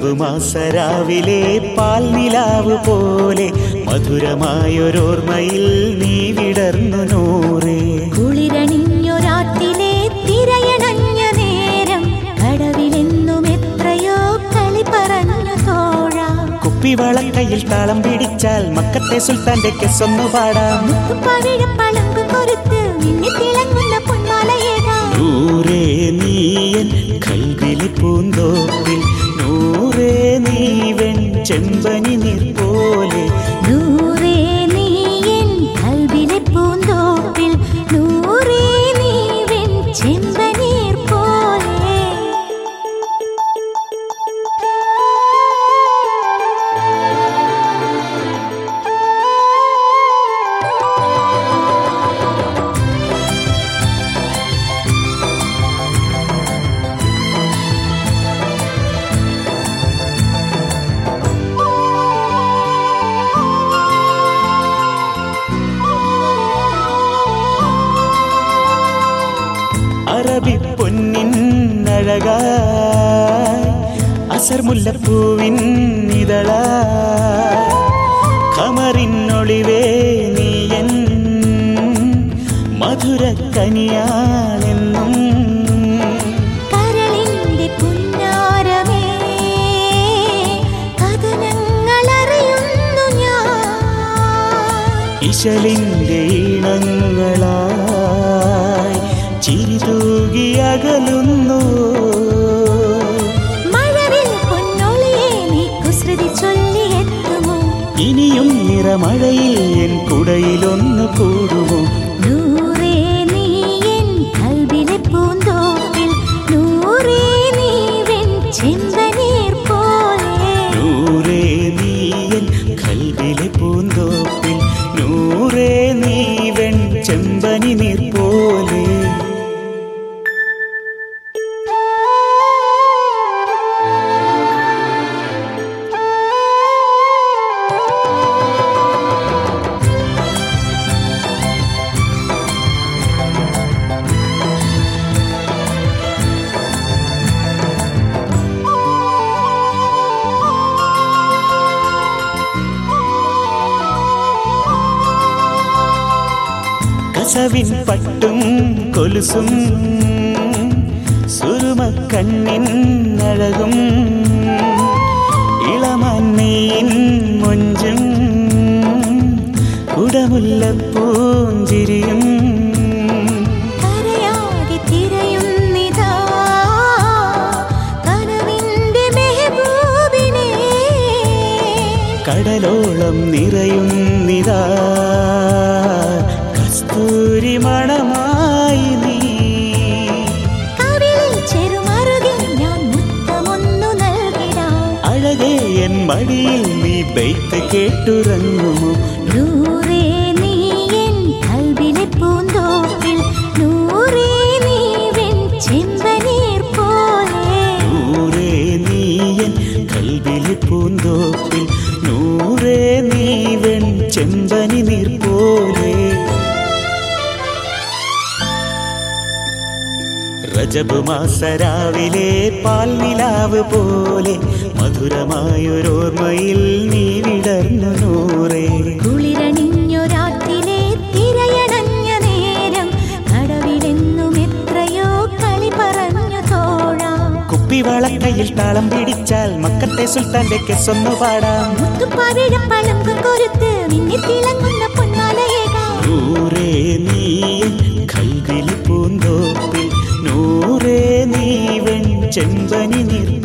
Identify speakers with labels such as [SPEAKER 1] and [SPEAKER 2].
[SPEAKER 1] റജബ് മാസരാവിലെ പാൽനിലാവ് പോലെ മധുരമായൊരോർമ്മയിൽ നീ വിടർന്നു നൂറേ
[SPEAKER 2] കുളിരണിഞ്ഞൊരാട്ടിലെ തിരയണഞ്ഞ നേരം കടവിലെന്നും എത്രയോ കളി പറഞ്ഞു തോഴാം
[SPEAKER 1] കുപ്പിവളക്കയിൽ താളം പിടിച്ചാൽ മക്കത്തെ സുൽത്താന്റെ കെസ്സൊന്നു പാടാം
[SPEAKER 2] പവിഴപ്പളങ്ക് കൊരുത്ത് മിന്നി തിളങ്ങുന്ന പൊന്മാലയേകാം
[SPEAKER 1] നൂറേ നീയൻ കൽവിലെ പൂന്തോപ്പിൽ നൂറേ നീവൻ ചെമ്പനി നീർ പോലെ
[SPEAKER 2] നൂറേ നീ എൻ കൽവിലെ പൂന്തോപ്പിൽ നൂറേ നീ വെൺ ചെമ്പനീർ പോലെ
[SPEAKER 1] അറബി പൊന്നിൻ അഴകായി അസർ മുല്ലപ്പൂവിൻ ഇതളായി ഖമറിനൊളിവേ നീയൻ മധുര കനിയാണെന്നും
[SPEAKER 2] കരളിന്റെ പുന്നാരമേ കഥനങ്ങളറിയുന്നു ഞാൻ
[SPEAKER 1] ഇശലിൻ്റെ ഈണങ്ങളായി ചിരി തൂകി അകലുന്നു
[SPEAKER 2] മഴവിൽ പൊന്നൊളിയെ നീ കുസൃതി ചൊല്ലിയെത്തുമോ
[SPEAKER 1] ഇനിയും നിറമഴയിൽ എൻ കുടയിലൊന്നു കൂടുമോ
[SPEAKER 2] നൂറേ നീ എൻ കൽവിലെ പൂന്തോപ്പിൽ നൂറേ നീ വെൺ ചെമ്പനീർ പോലെ
[SPEAKER 1] നൂറേ നീയൻ കൽവിലെ പൂന്തോപ്പിൽ നൂറേ നീവൻ ചെമ്പനി നീർ പോലെ കസവിൻ പട്ടും കൊലുസും സുരുമ കണ്ണിൻ അഴകും ഇളമന്നീൻ മൊഞ്ചും കുടമുല്ലപ്പൂഞ്ചിരിയും
[SPEAKER 2] കരയാകെ തിരയുന്നിതാ കനവിന്റെ മെഹബൂബിനെ
[SPEAKER 1] കടലോളം നിറയുന്നിതാ കസ്തൂരി മണമായി നീ
[SPEAKER 2] കവിളിൽ ചെറുമറുകിൽ ഞാൻ മുത്തമൊന്നു നൽകിടാം
[SPEAKER 1] അഴകേ എൻ മടിയിൽ നീ ബെയ്ത്ത് കേട്ടുറങ്ങുമോ
[SPEAKER 2] നൂറേ നീ എൻ കൽവിലെ പൂന്തോപ്പിൽ നൂറേ നീ വെൺ ചെമ്പനീർ പോലെ
[SPEAKER 1] നൂറേ നീയൻ കൽവിലെ പൂന്തോപ്പിൽ നൂറേ നീവൻ ചെമ്പനി നീർ പോലെ റജബ് മാസരാവിലെ പാൽനിലാവ് പോലെ മധുരമായൊരോർമ്മയിൽ നീ വിടർന്നു നൂറേ
[SPEAKER 2] കുളിരണിഞ്ഞൊരാട്ടിലെ തിരയണഞ്ഞ നേരം കടവിലെന്നും എത്രയോ കളി പറഞ്ഞു തോഴാം
[SPEAKER 1] കുപ്പിവളക്കയിൽ താളം പിടിച്ചാൽ മക്കത്തെ സുൽത്താന്റെ കെസ്സൊന്നു പാടാം
[SPEAKER 2] മുത്തുപ്പവിഴപ്പളങ്ക് കൊരുത്ത് മിന്നി തിളങ്ങുന്ന പൊന്മാലയേകാം
[SPEAKER 1] നൂറേ നീയൻ കൽവിൽ പൂന്തോപ്പിൽ നൂറേ നീവൻ ചെമ്പനി നീർ